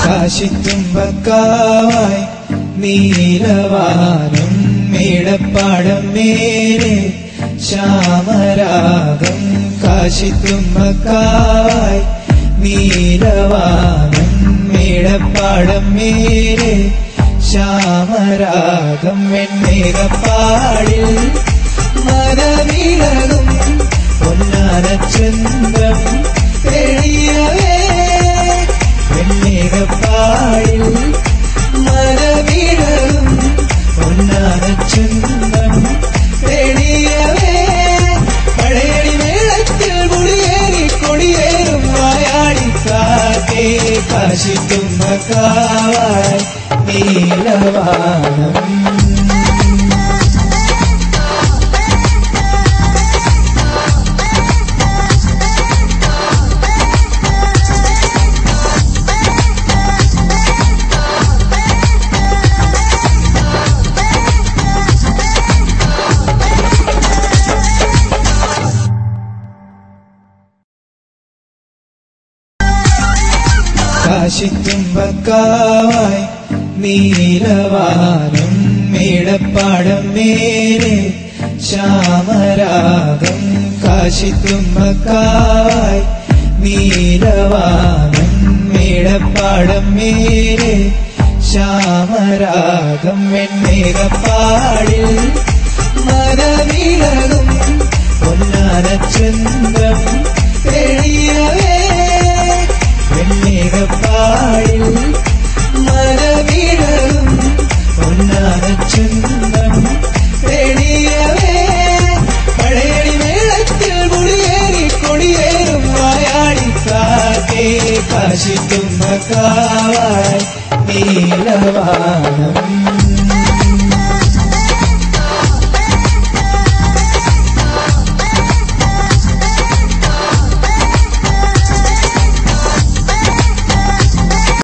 കാശിത്തുമ്പക്കാവായി നീലവാനം മേടപ്പാടം മേലെ ശ്യാമരാഗം കാശിത്തുമ്പക്കാവായി നീലവാനം മേടപ്പാടം മേലെ ശ്യാമരാഗം വെണ്ണേകപ്പാടിൽ മനവിളകും പൊന്നാനചന്ദ്രം തെളിയവേ വെണ്ണേകപ്പാടിൽ മനവിളകും പൊന്നാനചന്ദ്രം തെളിയവേ പഴയടി മേളത്തിൽ മുടിയേറി കൊടിയേറും വായാടി കാറ്റേ കാശിത്തുമ്പക്കാവായി നീലവാനം കാശിത്തുമ്പക്കാവായി നീലവാനം മേടപ്പാടം മേലെ ശ്യാമരാഗം കാശിത്തുമ്പക്കാവായി നീലവാനം മേടപ്പാടം മേലെ ശ്യാമരാഗം വെണ്ണേകപ്പാടിൽ മനവിളകും പൊന്നാനചന്ദ്രം തെളിയവേ വെണ്ണേകപ്പാടിൽ മരവിടലും പൊന്നാനച്ചന്തം തെളിയവേ പഴയടി മേളത്തിൽ മുടിയേറി കൊടിയേറും വായാടി കാറ്റേ കാശിത്തുമ്പക്കാവായി നീലവാനം